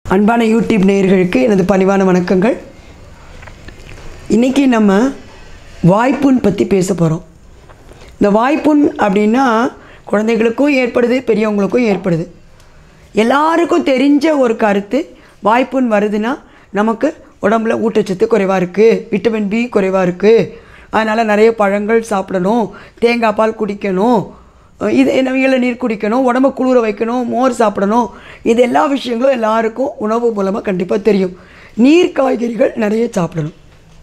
அன்பான யூடியூப் நேயர்களுக்கு எனது பணிவான வணக்கங்கள் இன்றைக்கி நம்ம வாய்ப்புண் பற்றி பேச போகிறோம் இந்த வாய்ப்புண் அப்படின்னா குழந்தைகளுக்கும் ஏற்படுது பெரியவங்களுக்கும் ஏற்படுது எல்லாருக்கும் தெரிஞ்ச ஒரு கருத்து வாய்ப்புண் வருதுன்னா நமக்கு உடம்புல ஊட்டச்சத்து குறைவாக இருக்குது விட்டமின் பி குறைவாக இருக்குது அதனால் நிறைய பழங்கள் சாப்பிடணும் தேங்காய் பால் குடிக்கணும் இது என்ன இளநீர் குடிக்கணும் உடம்ப குளிர வைக்கணும் மோர் சாப்பிடணும் இது எல்லா விஷயங்களும் எல்லாருக்கும் உணவு மூலமாக கண்டிப்பாக தெரியும் நீர் காய்கறிகள் நிறைய சாப்பிடணும்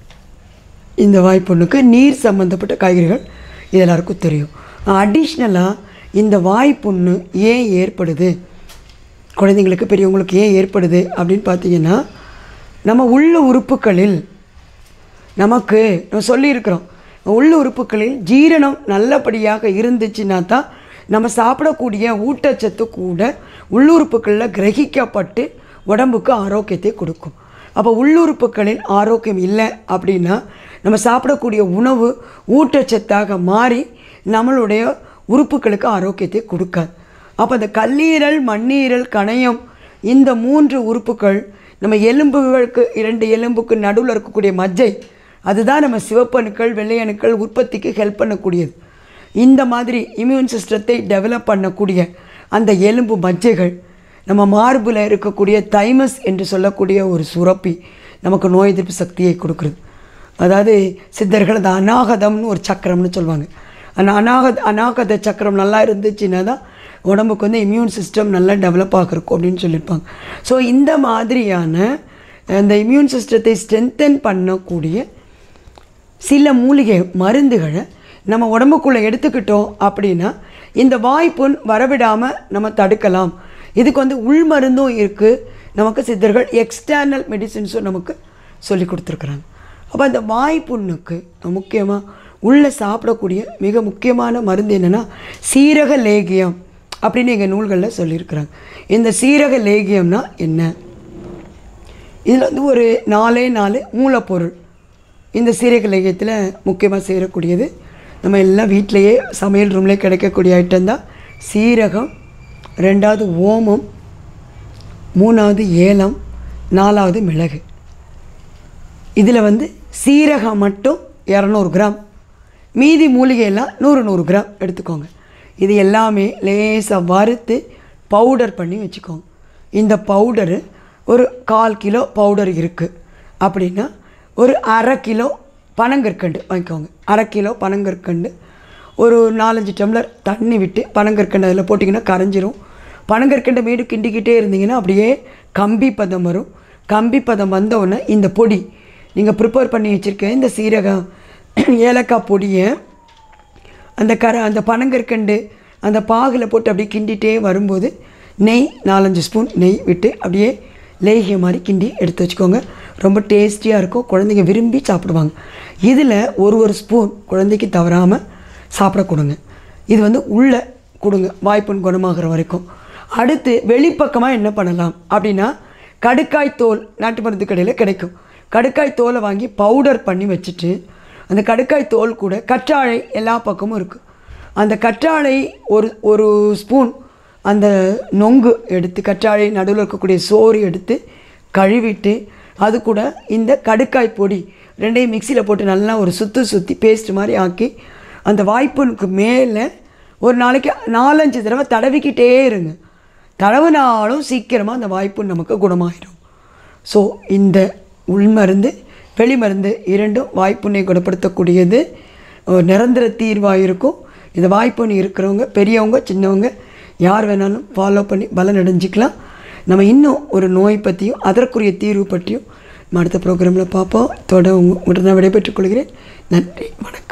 இந்த வாய்ப்புண்ணுக்கு நீர் சம்மந்தப்பட்ட காய்கறிகள் இது எல்லாருக்கும் தெரியும் அடிஷ்னலாக இந்த வாய்ப்புண்ணு ஏன் ஏற்படுது குழந்தைங்களுக்கு பெரியவங்களுக்கு ஏன் ஏற்படுது அப்படின்னு பார்த்தீங்கன்னா நம்ம உள்ள உறுப்புகளில் நமக்கு நம்ம சொல்லியிருக்கிறோம் உள்ள உறுப்புகளில் ஜீரணம் நல்லபடியாக இருந்துச்சுன்னா தான் நம்ம சாப்பிடக்கூடிய ஊட்டச்சத்து கூட உள்ளுறுப்புகளில் கிரகிக்கப்பட்டு உடம்புக்கு ஆரோக்கியத்தை கொடுக்கும் அப்போ உள்ளுறுப்புகளில் ஆரோக்கியம் இல்லை அப்படின்னா நம்ம சாப்பிடக்கூடிய உணவு ஊட்டச்சத்தாக மாறி நம்மளுடைய உறுப்புகளுக்கு ஆரோக்கியத்தை கொடுக்காது அப்போ அந்த கல்லீரல் மண்ணீரல் கணையம் இந்த மூன்று உறுப்புகள் நம்ம எலும்புகளுக்கு இரண்டு எலும்புக்கு நடுவில் இருக்கக்கூடிய மஜ்ஜை அதுதான் நம்ம சிவப்பணுக்கள் வெள்ளையணுக்கள் உற்பத்திக்கு ஹெல்ப் பண்ணக்கூடியது இந்த மாதிரி இம்யூன் சிஸ்டத்தை டெவலப் பண்ணக்கூடிய அந்த எலும்பு மஜ்ஜைகள் நம்ம மார்பில் இருக்கக்கூடிய தைமஸ் என்று சொல்லக்கூடிய ஒரு சுரப்பி நமக்கு நோய் எதிர்ப்பு சக்தியை கொடுக்குறது அதாவது சித்தர்கள் அந்த அநாகதம்னு ஒரு சக்கரம்னு சொல்லுவாங்க அந்த அநாகத அநாகத சக்கரம் நல்லா இருந்துச்சுன்னா தான் உடம்புக்கு வந்து இம்யூன் சிஸ்டம் நல்லா டெவலப் ஆகிருக்கும் அப்படின்னு சொல்லியிருப்பாங்க ஸோ இந்த மாதிரியான அந்த இம்யூன் சிஸ்டத்தை ஸ்ட்ரென்தன் பண்ணக்கூடிய சில மூலிகை மருந்துகளை நம்ம உடம்புக்குள்ளே எடுத்துக்கிட்டோம் அப்படின்னா இந்த வாய்ப்புண் வரவிடாமல் நம்ம தடுக்கலாம் இதுக்கு வந்து உள் மருந்தும் இருக்குது நமக்கு சித்தர்கள் எக்ஸ்டர்னல் மெடிசின்ஸும் நமக்கு சொல்லி கொடுத்துருக்குறாங்க அப்போ அந்த வாய்ப்புண்ணுக்கு முக்கியமாக உள்ளே சாப்பிடக்கூடிய மிக முக்கியமான மருந்து என்னென்னா சீரக லேகியம் அப்படின்னு எங்கள் நூல்களில் சொல்லியிருக்கிறாங்க இந்த சீரக லேகியம்னா என்ன இதில் வந்து ஒரு நாலே நாலு மூலப்பொருள் இந்த சீரக லேகியத்தில் முக்கியமாக சேரக்கூடியது நம்ம எல்லாம் வீட்டிலையே சமையல் ரூம்லேயே கிடைக்கக்கூடிய ஐட்டம் தான் சீரகம் ரெண்டாவது ஓமம் மூணாவது ஏலம் நாலாவது மிளகு இதில் வந்து சீரகம் மட்டும் இரநூறு கிராம் மீதி மூலிகையெல்லாம் நூறு நூறு கிராம் எடுத்துக்கோங்க இது எல்லாமே லேசாக வறுத்து பவுடர் பண்ணி வச்சுக்கோங்க இந்த பவுடரு ஒரு கால் கிலோ பவுடர் இருக்குது அப்படின்னா ஒரு அரை கிலோ பனங்கற்கண்டு வாங்கிக்கோங்க அரை கிலோ பனங்கற்கண்டு ஒரு நாலஞ்சு டம்ளர் தண்ணி விட்டு பனங்கற்கண்டு அதில் போட்டிங்கன்னா கரைஞ்சிரும் பனங்கற்கண்டை மீண்டும் கிண்டிக்கிட்டே இருந்தீங்கன்னா அப்படியே கம்பி பதம் வரும் கம்பி பதம் வந்தவுடனே இந்த பொடி நீங்கள் ப்ரிப்பேர் பண்ணி வச்சுருக்க இந்த சீரகம் ஏலக்காய் பொடியை அந்த கரை அந்த பனங்கற்கண்டு அந்த பாகில் போட்டு அப்படியே கிண்டிகிட்டே வரும்போது நெய் நாலஞ்சு ஸ்பூன் நெய் விட்டு அப்படியே லேகிய மாதிரி கிண்டி எடுத்து வச்சுக்கோங்க ரொம்ப டேஸ்டியாக இருக்கும் குழந்தைங்க விரும்பி சாப்பிடுவாங்க இதில் ஒரு ஒரு ஸ்பூன் குழந்தைக்கு தவறாமல் சாப்பிட கொடுங்க இது வந்து உள்ளே கொடுங்க வாய்ப்புண் குணமாகிற வரைக்கும் அடுத்து வெளிப்பக்கமாக என்ன பண்ணலாம் அப்படின்னா கடுக்காய் தோல் நாட்டு மருந்து கடையில் கிடைக்கும் கடுக்காய் தோலை வாங்கி பவுடர் பண்ணி வச்சுட்டு அந்த கடுக்காய் தோல் கூட கற்றாழை எல்லா பக்கமும் இருக்குது அந்த கற்றாழை ஒரு ஒரு ஸ்பூன் அந்த நொங்கு எடுத்து கற்றாழை நடுவில் இருக்கக்கூடிய சோறு எடுத்து கழுவிட்டு அது கூட இந்த கடுக்காய் பொடி ரெண்டையும் மிக்சியில் போட்டு நல்லா ஒரு சுற்றி சுற்றி பேஸ்ட் மாதிரி ஆக்கி அந்த வாய்ப்புனுக்கு மேலே ஒரு நாளைக்கு நாலஞ்சு தடவை தடவிக்கிட்டே இருங்க தடவுனாலும் சீக்கிரமாக அந்த வாய்ப்பு நமக்கு குணமாயிடும் ஸோ இந்த உள்மருந்து வெளிமருந்து இரண்டும் வாய்ப்புண்ணை குணப்படுத்தக்கூடியது ஒரு நிரந்தர தீர்வாக இருக்கும் இந்த வாய்ப்புண்ணு இருக்கிறவங்க பெரியவங்க சின்னவங்க யார் வேணாலும் ஃபாலோ பண்ணி பலன் அடைஞ்சிக்கலாம் நம்ம இன்னும் ஒரு நோய் பற்றியும் அதற்குரிய தீர்வு பற்றியும் நம்ம அடுத்த ப்ரோக்ராமில் பார்ப்போம் தொட உங்க உடனே விடைபெற்றுக் கொள்கிறேன் நன்றி வணக்கம்